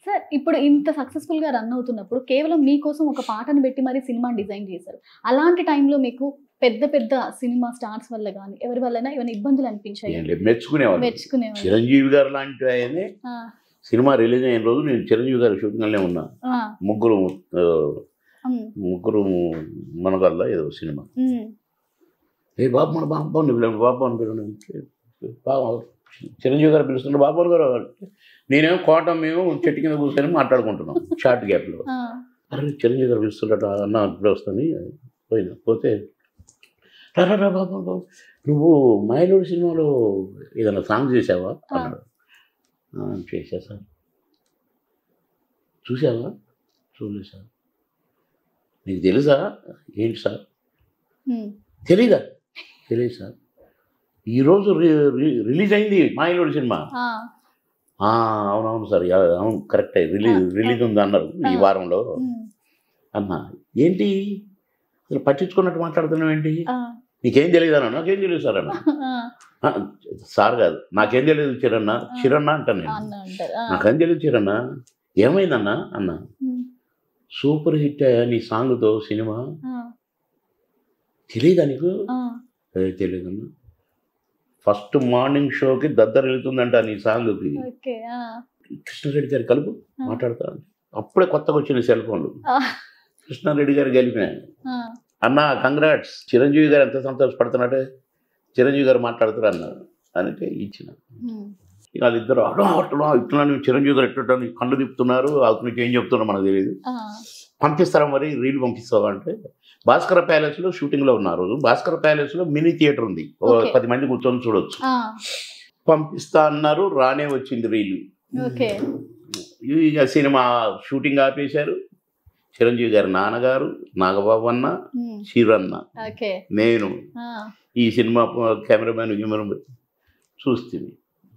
Sir ఇప్పుడు ఇంత successful గా రన్ అవుతున్నప్పుడు కేవలం మీకోసం ఒక పాటను పెట్టి మరి సినిమా డిజైన్ చేశారు అలాంటి టైంలో మీకు పెద్ద పెద్ద సినిమా స్టార్స్ వల్ల కానీ ఎవరి వల్ల ఏమైనా ఇబ్బందులు అనిపించాయి ఏం లేదు, మెచ్చుకునేవాళ్ళు మెచ్చుకునేవారు చిరంజీవి గారు లాంటి ఆయనే ఆ, సినిమా రిలీజ్ అయిన రోజు నేను చిరంజీవి గారి షూటింగ్లోనే ఉన్నా ఆ, ముగ్గురు ఆ, ఉమ్, ముగ్గురు మనగల్ల ఏదో సినిమా ఉమ్, ఏ బాబు మన బాబు అని పిలవండి బాబు అని పిలవండి బాబు చిరంజీవి గారు పిలుస్తుంటే బాబు గారు అంటే నేనేమో కోట మేము చెట్టు కింద కూర్చొని మాట్లాడుకుంటున్నాం షార్ట్ గ్యాప్లో ఆ, అరే చిరంజీవి గారు పిలుస్తుండట అన్న ఇప్పుడే వస్తాను పోయినా పోతే రా రా, రా బాబు బాబు నువ్వు మైలోడి సినిమాలో ఏదైనా సాంగ్ చేసావా అన్నాడు "ఆ, చేశా సార్ చూసావా చూడలేదు సార్ నీకు తెలుసా ఏంటి సార్ ఉమ్, తెలీదా తెలియదు సార్ ఈరోజు రి- రి- రిలీజ్ అయింది మాయలోడి సినిమా ఆ, "ఆ, అవునవును సార్ యా, అవును కరెక్టే రిలీజ్ రిలీజ్ ఉంది అన్నారు ఈ ఆ. వారంలో ఉమ్, అమ్మా ఏంటి అసలు పట్టించుకున్నట్టు మాట్లాడుతున్నావు ఏంటి ఆ, నీకేం తెలియదు అన్న నాకేం తెలియదు సార్ అన్న ఆ, "ఆ, సార్ కాదు నాకేం తెలియదు చిరన్న చిరన్న అంటాను నేను అన్న అంటారు ఆ, నాకేం తెలియదు చిరన్న ఏమైందన్నా అన్న ఉమ్, సూపర్ హిట్ అయ్యా నీ సాంగ్తో సినిమా ఆ, తెలియదా నీకు ఆ, "ఏ, తెలియదన్నా ఫస్ట్ మార్నింగ్ షోకి దద్దరు వెళ్తుందంట నీ సాంగ్కి ఓకే ఆ, కృష్ణారెడ్డి గారు కలుపు ఆ. మాట్లాడతాను అప్పుడే కొత్తగా వచ్చిన సెల్ ఫోన్లు ఆ, కృష్ణారెడ్డి గారు కలిపినాను ఆ, అన్న కంగ్రాట్స్ చిరంజీవి గారు ఎంత సంతోషపడుతున్నాడే చిరంజీవి గారు మాట్లాడుతారు అన్నారు అంటే ఇచ్చిన ఉమ్, ఇక వాళ్ళిద్దరు అట్లా అట్లా ఇట్లా నువ్వు చిరంజీవి గారు ఎట్లా నీకు కళ్ళు తిప్పుతున్నారు అతనికి ఏం చెప్తున్నా మనకు తెలియదు ఆ, పంపిస్తారా మరి రీల్ పంపిస్తావా అంటే భాస్కర ప్యాలెస్లో షూటింగ్లో ఉన్నారు భాస్కర ప్యాలెస్లో మినీ థియేటర్ ఉంది ఓ Okay. పది మంది కూర్చొని చూడొచ్చు ఆ, పంపిస్తా అన్నారు రానే వచ్చింది రీల్ ఓకే ఇక సినిమా షూటింగ్ ఆపేశారు చిరంజీవి గారి నాన్నగారు నాగబాబు అన్న ఉమ్, చీరన్న ఓకే నేను ఆ, ఈ సినిమా కెమెరామెన్ కెమెరా చూస్తుంది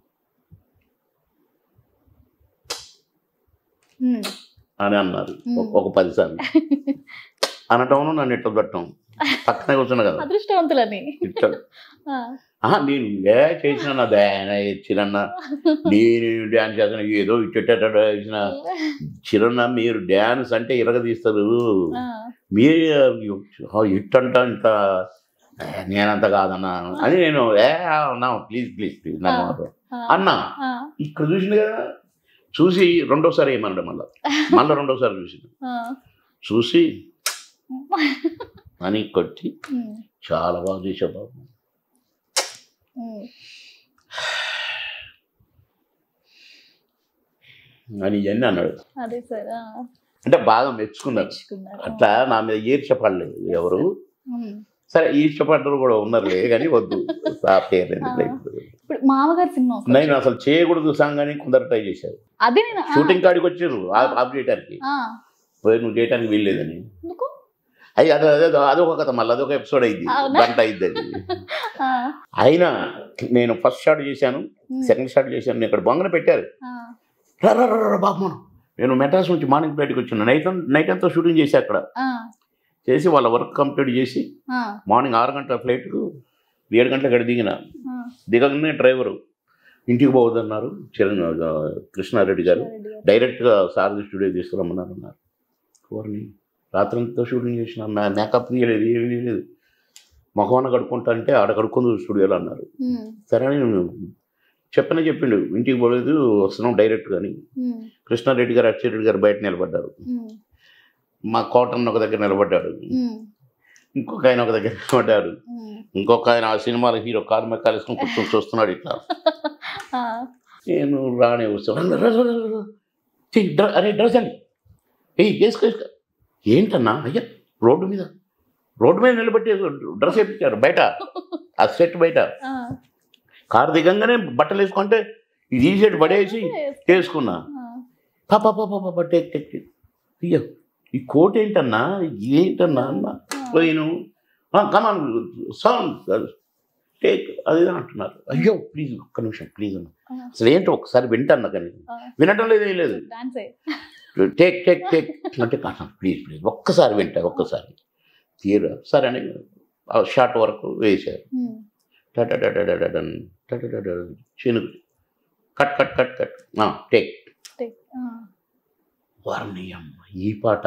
ఉమ్, అని అన్నారు Hmm. ఒక- ఒక పది సార్లు అనటం నన్ను ఇట్లా పెట్టడం పక్కనే కూర్చున్నా కదా అదృష్టవంతులని ఇట్లా ఆ, ఆహా, నేను ఏ చేసిన చిరన్న నేను డ్యాన్స్ చేసిన ఏదో ఇట్ట చేసిన చిరన్న మీరు డ్యాన్స్ అంటే ఇరగదీస్తారు ఆ, మీరు ఇట్ అంట ఇంత ఏ, నేనంత కాదన్నా అని నేను ఏ అన్నా ప్లీజ్ ప్లీజ్ ప్లీజ్ నా మాట ఆ, అన్నా ఆ, ఇక్కడ చూసింది కదా చూసి రెండోసారి ఏమన్నాడు మళ్ళా మళ్ళీ రెండోసారి చూసింది ఆ. చూసి అని కొట్టి ఉమ్, చాలా బాగా చేసావు బాబు ఉమ్, అని ఇవన్నీ అన్నాడు అదే సార్ ఆ, అంటే బాగా మెచ్చుకున్నారు మెచ్చుకున్నారు అట్లా నా మీద ఈర్షపడలేదు ఎవరు ఉమ్. సరే ఈర్షపడ్డరు కూడా ఉన్నారులే కానీ వద్దు ఆ పేరు ఎందుకు ఇప్పుడు. ఇప్పుడు మామగారు సినిమా ఒకటి నేను అసలు చేయకూడదు సాంగ్ అని కొందరు ట్రై చేశారు అదే నేను ఆ, షూటింగ్ కాడికి వచ్చారు ఆ- ఆఫ్ చేయడానికి ఆ, పోయి నువ్వు చేయడానికి వీల్లేదని ఎందుకు అయ్యి అది అదే అదొక కథ మళ్ళీ అదొక ఎపిసోడ్ అయింది అవునా? గంట అయింది అది ఆ, అయినా నేను ఫస్ట్ షాట్ చేశాను ఉమ్, సెకండ్ షాట్ చేశాను నేను ఇక్కడ బొంగన పెట్టారు ఆ, రా రా రా, రా బాబు మనం నేను మెడ్రాస్ నుంచి మార్నింగ్ బయటకు వచ్చాను నైట్ అం- నైట్ అంతా షూటింగ్ చేసి అక్కడ ఆ, చేసి వాళ్ళ వర్క్ కంప్లీట్ చేసి ఆ, మార్నింగ్ ఆరు గంటల ఫ్లైట్కు ఏడు గంటలకు ఇక్కడ దిగిన ఆ. దిగగానే డ్రైవరు ఇంటికి పోవద్దన్నారు చిరణ్ ఆ, కృష్ణారెడ్డి గారు రెడ్డి గారు. డైరెక్ట్గా సారథి స్టూడియో తీసుకురమ్మన్నారు అన్నారు కోరిని రాత్రంతా షూటింగ్ చేసిన మే- మేకప్ తీయలేదు ఏమీ లేదు మొహమాన కడుక్కుంటా అంటే ఆడ కడుక్కుంది స్టూడియోలో అన్నారు ఉమ్, సరే అని నేను చెప్పనే చెప్పిండు ఇంటికి పోలేదు వస్తున్నాం డైరెక్ట్ కానీ ఉమ్, కృష్ణారెడ్డి గారు అక్షరెడ్డి గారు బయట నిలబడ్డారు ఉమ్, మా కోటన్ ఒక దగ్గర నిలబడ్డాడు ఉమ్, ఇంకొక ఆయన ఒక దగ్గర నిలబడ్డాడు ఉమ్. ఇంకొక ఆయన ఆ సినిమాలో హీరో కాలు మీద కాలేసుకుని కూర్చొని చూస్తున్నాడు ఇట్లా ఆ, నేను రానే వస్తాను అరే డ్రెస్ అండి ఏయ్ వేసుకో వేసుకో ఏంటన్నా అయ్యా రోడ్డు మీద రోడ్డు మీద నిలబెట్టి డ్రెస్ వేయించారు బయట ఆ సెట్ బయట ఆ. కారు దిగంగానే బట్టలు వేసుకుంటే ఇది ఈ షర్ట్ పడేసి వేసుకున్నా ఆ, పాప పాప పాప టేక్ టేక్ టేక్ అయ్యో ఈ కోట్ ఏంటన్నా ఏంటన్నా అన్న పోయిను కమాన్ సౌండ్ టేక్ అది ఇది అని అంటున్నారు అయ్యో ప్లీజ్ ఒక్క నిమిషం ప్లీజ్ అన్న ఆ, అసలు ఏంటో ఒకసారి వింటాను కానీ ఆ. వినటం లేదు ఏం లేదు డాన్సే టేక్ టేక్ టేక్ అంటే కాదు ప్లీజ్ ప్లీజ్ ఒక్కసారి వింటా ఒక్కసారి తీరు సరే అని ఆ షార్ట్ వరకు వేశారు ఉమ్, టటటటటటటన్, టటటటటన్, చినుకు cut cut cut cut take take. ఆ, వారిని అమ్మ ఈ పాట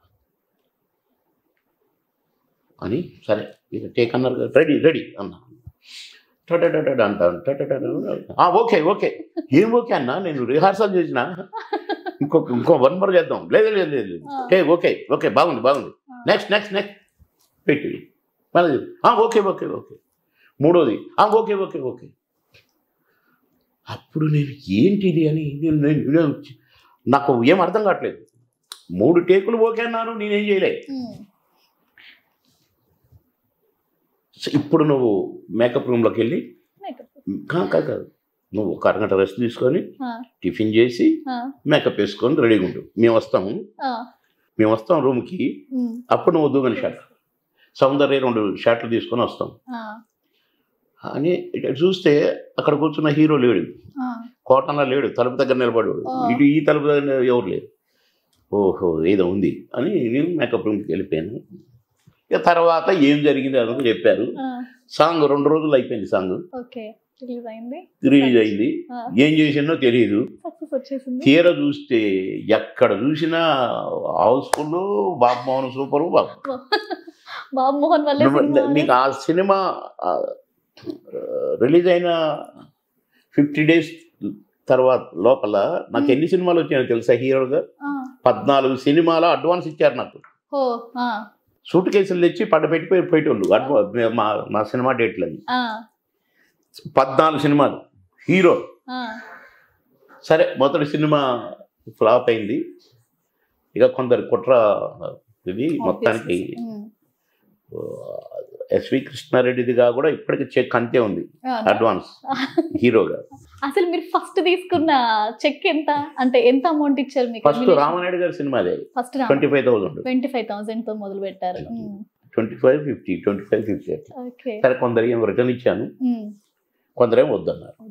అని సరే ఇక టేక్ అన్నారు కదా రెడీ రెడీ అన్నా టటటట అంటాను టటటట ఆ, ఓకే ఓకే ఏం ఓకే అన్నా నేను రిహార్సల్ చేసిన ఇంకొక ఇంకో వన్ మోర్ చేద్దాం లేదు లేదు లేదు లేదు ఆ. ఏ ఓకే ఓకే బాగుంది బాగుంది ఆ. నెక్స్ట్ నెక్స్ట్ నెక్స్ట్ పెట్టి మళ్ళీ ఆ, ఓకే ఓకే ఓకే మూడోది ఆ, ఓకే ఓకే ఓకే అప్పుడు నేను ఏంటిది అని నేను నేను నేను నాకు ఏం అర్థం కావట్లేదు మూడు టేకులు ఓకే అన్నారు నేనేం చేయలే ఉమ్, సో ఇప్పుడు నువ్వు మేకప్ రూమ్లోకి వెళ్ళి makeup. కా- కాదు కాదు నువ్వు ఒక అరగంట రెస్ట్ తీసుకొని ఆ, టిఫిన్ చేసి ఆ, మేకప్ వేసుకొని రెడీగా ఉండు మేము వస్తాము ఆ, మేము వస్తాం రూమ్కి ఉమ్, అప్పుడు నువ్వు దూగని షాట్ సౌందర్య రెండు షాట్లు తీసుకొని వస్తాం ఆ, అని ఇటు చూస్తే అక్కడ కూర్చున్న హీరో లేడు ఆ, కోటంలో లేడు తలుపు దగ్గర నిలబడాడు ఆ. ఇటు ఈ తలుపు దగ్గర ఎవరు లేరు ఓహో ఏదో ఉంది అని నేను మేకప్ రూమ్కి వెళ్ళిపోయాను ఇక తర్వాత ఏం జరిగింది అన్నది చెప్పారు ఆ, సాంగ్ రెండు రోజులు అయిపోయింది సాంగ్ ఓకే రిలీజ్ అయింది రిలీజ్ అయింది ఆ, ఏం చేసిందో తెలియదు సక్సెస్ వచ్చేసింది తీర చూస్తే ఎక్కడ చూసినా హౌస్ఫుల్ బాబు మోహన్ సూపర్ బాబు బాబు మోహన్ వల్లే నువ్వు- సినిమా అని. నీకు ఆ సినిమా రిలీజ్ అయిన ఫిఫ్టీ డేస్ తర్వాత లోపల నాకు ఎన్ని సినిమాలు వచ్చాయో తెలుసా హీరోగా ఆ, పద్నాలుగు సినిమాల అడ్వాన్స్ ఇచ్చారు నాకు ఓ ఆ, సూట్ కేసులు తెచ్చి పడ్డ పెట్టిపోయి పోయేటోళ్ళు అడ్వా మా మా సినిమా డేట్లని ఆ, పద్నాలుగు సినిమాలు హీరో ఆ, సరే మొదటి సినిమా ఫ్లాప్ అయింది ఇక కొందరు కుట్ర ఇది మొత్తానికి ఉమ్, ఎస్వి కృష్ణారెడ్డిదిగా కూడా ఇప్పటికి చెక్ అంతే ఉంది ఆ, అడ్వాన్స్ హీరోగా అసలు మీరు ఫస్ట్ తీసుకున్న చెక్ ఎంత అంటే ఎంత అమౌంట్ ఇచ్చారు మీకు ఫస్ట్ రామానాయుడు గారి సినిమా అదే first twenty five thousand twenty five thousand తో మొదలు పెట్టారు ఉమ్, twenty five fifty twenty five fifty okay సరే కొందరు ఏమో రిటర్న్ ఇచ్చాను ఉమ్, కొందరేమో వద్దన్నారు